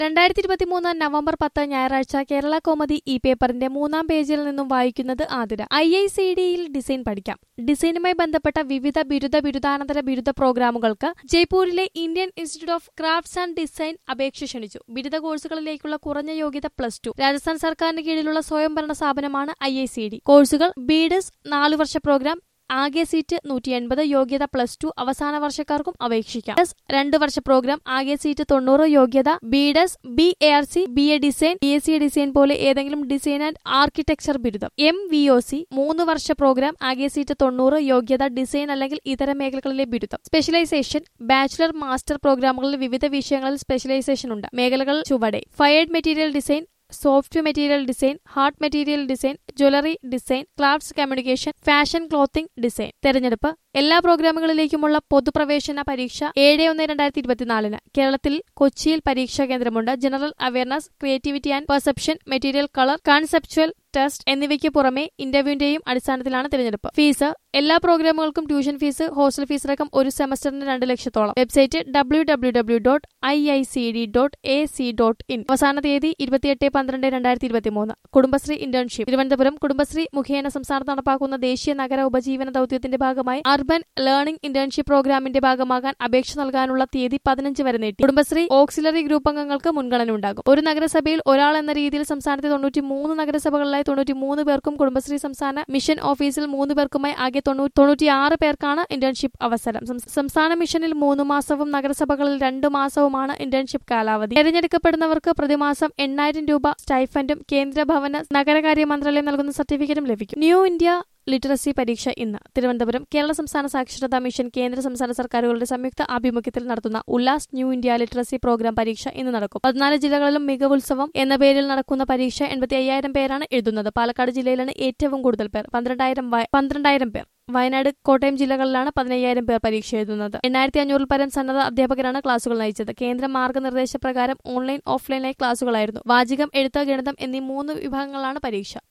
രണ്ടായിരത്തി ഇരുപത്തിമൂന്ന് നവംബർ പത്ത് ഞായറാഴ്ച കേരള കോമതി ഈ പേപ്പറിന്റെ മൂന്നാം പേജിൽ നിന്നും വായിക്കുന്നത് ആതിര ഐ ഐ സി ഡിയിൽ ഡിസൈൻ പഠിക്കാം ഡിസൈനുമായി ബന്ധപ്പെട്ട വിവിധ ബിരുദ ബിരുദാനന്തര ബിരുദ പ്രോഗ്രാമുകൾക്ക് ജയ്പൂരിലെ Indian institute of crafts and design അപേക്ഷ ക്ഷണിച്ചു ബിരുദ കോഴ്സുകളിലേക്കുള്ള കുറഞ്ഞ യോഗ്യത പ്ലസ് ടു രാജസ്ഥാൻ സർക്കാരിന് കീഴിലുള്ള സ്വയംഭരണ സ്ഥാപനമാണ് ഐ ഐ സി ഡി കോഴ്സുകൾ ബിഡസ് നാലു വർഷ പ്രോഗ്രാം ആകെ സീറ്റ് നൂറ്റി എൺപത് യോഗ്യത പ്ലസ് ടു അവസാന വർഷക്കാർക്കും അപേക്ഷിക്കാം എസ് രണ്ട് വർഷ പ്രോഗ്രാം ആകെ സീറ്റ് തൊണ്ണൂറ് യോഗ്യത BDes B A R C B A design B S C design പോലെ ഏതെങ്കിലും ഡിസൈൻ ആൻഡ് ആർക്കിടെക്ചർ ബിരുദം എം വി ഒ സി മൂന്ന് വർഷ പ്രോഗ്രാം ആകെ സീറ്റ് തൊണ്ണൂറ് യോഗ്യത ഡിസൈൻ അല്ലെങ്കിൽ ഇതര മേഖലകളിലെ ബിരുദം സ്പെഷ്യലൈസേഷൻ ബാച്ചുലർ മാസ്റ്റർ പ്രോഗ്രാമുകളിൽ വിവിധ വിഷയങ്ങളിൽ സ്പെഷ്യലൈസേഷൻ ഉണ്ട് മേഖലകൾ ചുവടെ fired material design soft material design hard material design jewellery design crafts communication fashion clothing design തെരഞ്ഞെടുപ്പ് എല്ലാ പ്രോഗ്രാമുകളിലേക്കുമുള്ള പൊതുപ്രവേശന പരീക്ഷ ഏഴ് ഒന്ന് രണ്ടായിരത്തി ഇരുപത്തിനാലിന് കേരളത്തിൽ കൊച്ചിയിൽ പരീക്ഷാ കേന്ദ്രമുണ്ട് general awareness creativity and perception material colour conceptual test എന്നിവയ്ക്ക് പുറമെ ഇന്റർവ്യൂവിന്റെയും അടിസ്ഥാനത്തിലാണ് തിരഞ്ഞെടുപ്പ് ഫീസ് എല്ലാ പ്രോഗ്രാമുകൾക്കും ട്യൂഷൻ ഫീസ് ഹോസ്റ്റൽ ഫീസ് അടക്കം ഒരു സെമസ്റ്ററിന് രണ്ട് ലക്ഷത്തോളം website W W W dot I I C D dot A C dot in അവസാന തീയതി ഇരുപത്തിയെട്ട് പന്ത്രണ്ട് രണ്ടായിരത്തി ഇരുപത്തിമൂന്ന് കുടുംബശ്രീ ഇന്റേൺഷിപ്പ് തിരുവനന്തപുരം കുടുംബശ്രീ മുഖേന സംസ്ഥാനത്ത് നടപ്പാക്കുന്ന ദേശീയ നഗര ഉപജീവന ദൌത്യത്തിന്റെ ഭാഗമായി അർബൻ ലേണിംഗ് ഇന്റേൺഷിപ്പ് പ്രോഗ്രാമിന്റെ ഭാഗമാകാൻ അപേക്ഷ നൽകാനുള്ള തീയതി പതിനഞ്ച് വരെ നീട്ടി കുടുംബശ്രീ ഓക്സിലറി ഗ്രൂപ്പ് അംഗങ്ങൾക്ക് മുൻഗണന ഉണ്ടാകും ഒരു നഗരസഭയിൽ ഒരാൾ എന്ന രീതിയിൽ സംസ്ഥാനത്തെ തൊണ്ണൂറ്റി മൂന്ന് നഗരസഭകളിലായി തൊണ്ണൂറ്റി മൂന്ന് പേർക്കും കുടുംബശ്രീ സംസ്ഥാന മിഷൻ ഓഫീസിൽ മൂന്ന് പേർക്കുമായി ആകെ തൊണ്ണൂറ്റിയാറ് പേർക്കാണ് ഇന്റേൺഷിപ്പ് അവസരം സംസ്ഥാന മിഷനിൽ മൂന്ന് മാസവും നഗരസഭകളിൽ രണ്ടു മാസവുമാണ് ഇന്റേൺഷിപ്പ് കാലാവധി തെരഞ്ഞെടുക്കപ്പെടുന്നവർക്ക് പ്രതിമാസം എണ്ണായിരം രൂപ സ്റ്റൈഫൻഡും കേന്ദ്ര ഭവന നഗരകാര്യ മന്ത്രാലയം നൽകുന്ന സർട്ടിഫിക്കറ്റും ലഭിക്കും ന്യൂ ഇന്ത്യ ലിറ്ററസി പരീക്ഷ ഇന്ന് തിരുവനന്തപുരം കേരള സംസ്ഥാന സാക്ഷരതാ മിഷൻ കേന്ദ്ര സംസ്ഥാന സർക്കാരുകളുടെ സംയുക്ത ആഭിമുഖ്യത്തിൽ നടത്തുന്ന Ullas new India literacy programme പരീക്ഷ ഇന്ന് നടക്കും പതിനാല് ജില്ലകളിലും മികവുത്സവം എന്ന പേരിൽ നടക്കുന്ന പരീക്ഷ എൺപത്തി അയ്യായിരം പേരാണ് എഴുതുന്നത് പാലക്കാട് ജില്ലയിലാണ് ഏറ്റവും കൂടുതൽ പേർ പന്ത്രണ്ടായിരം പന്ത്രണ്ടായിരം പേർ വയനാട് കോട്ടയം ജില്ലകളിലാണ് പതിനയ്യായിരം പേർ പരീക്ഷ എഴുതുന്നത് എണ്ണായിരത്തി അഞ്ഞൂറിൽ പരം സന്നദ്ധ അധ്യാപകരാണ് ക്ലാസുകൾ നയിച്ചത് കേന്ദ്ര മാർഗനിർദ്ദേശപ്രകാരം ഓൺലൈൻ ഓഫ്ലൈനായി ക്ലാസുകളായിരുന്നു വാചികം എഴുത്ത് ഗണിതം എന്നീ മൂന്ന് വിഭാഗങ്ങളാണ് പരീക്ഷ